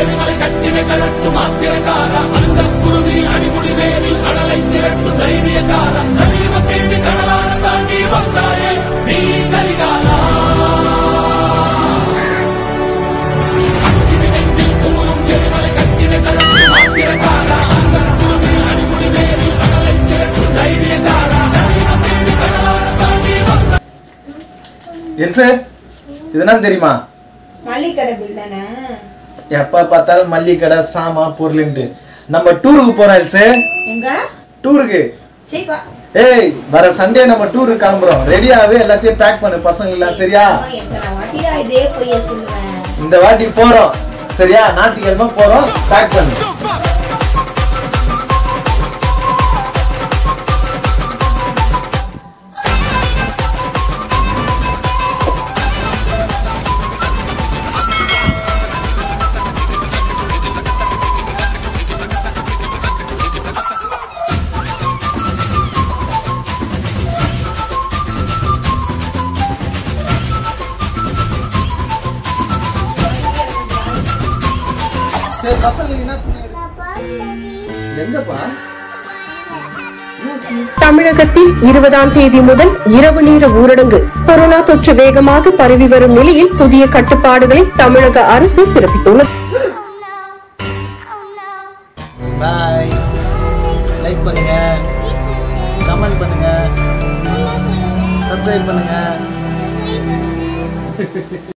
எரிமலை கட்டினை கழட்டும் ஆத்திரக்கார அந்த குருதி அடிமுடி வேரில் அடலை திரட்டும் தைரியக்கார கலியுகம் தேடி கடலான தாண்டி வந்தாயே நீ கரிகாலா அக்கினி நெஞ்சில் குமுறும் எரிமலை கட்டினை கழட்டும் ஆத்திரக்கார அந்த குருதி அடிமுடி வேரில் அடலை திரட்டும் தைரியக்கார கலியுகம் தேடி கடலான தாண்டி வந்தாயே எல்சு இது என்ன தெரியுமா மல்லிகடை பில் தானே எப்ப பார்த்தாலும் மல்லிகை கடை சாமா பொருளுன்ட்டு நம்ம டூருக்கு போறோம் எல்சு எங்க டூருக்கு சரிப்பா ஏய் வர சண்டே நம்ம டூருக்கு கிளம்புறோம் ரெடியாவே எல்லாத்தையும் பேக் பண்ணு பசங்க எல்லாம் சரியா அம்மா, எத்தனை வாட்டியா இதே பொய்ய சொல்லுவேன் இந்த வாட்டி போறோம் சரியா ஞாயிற்றுக்கிழமை போறோம் பேக் பண்ணு சரி பசங்களுக்கு என்ன எங்கப்பா தமிழகத்தில் இருபதாம் தேதி முதல் இரவு நேர ஊரடங்கு கொரோனா தொற்று வேகமாக பரவி வரும் நிலையில் புதிய கட்டுப்பாடுகளை தமிழக அரசு பிறப்பித்துள்ளது பாய் லைக் பண்ணுங்க கமெண்ட் பண்ணுங்க சப்ஸ்கிரைப் பண்ணுங்க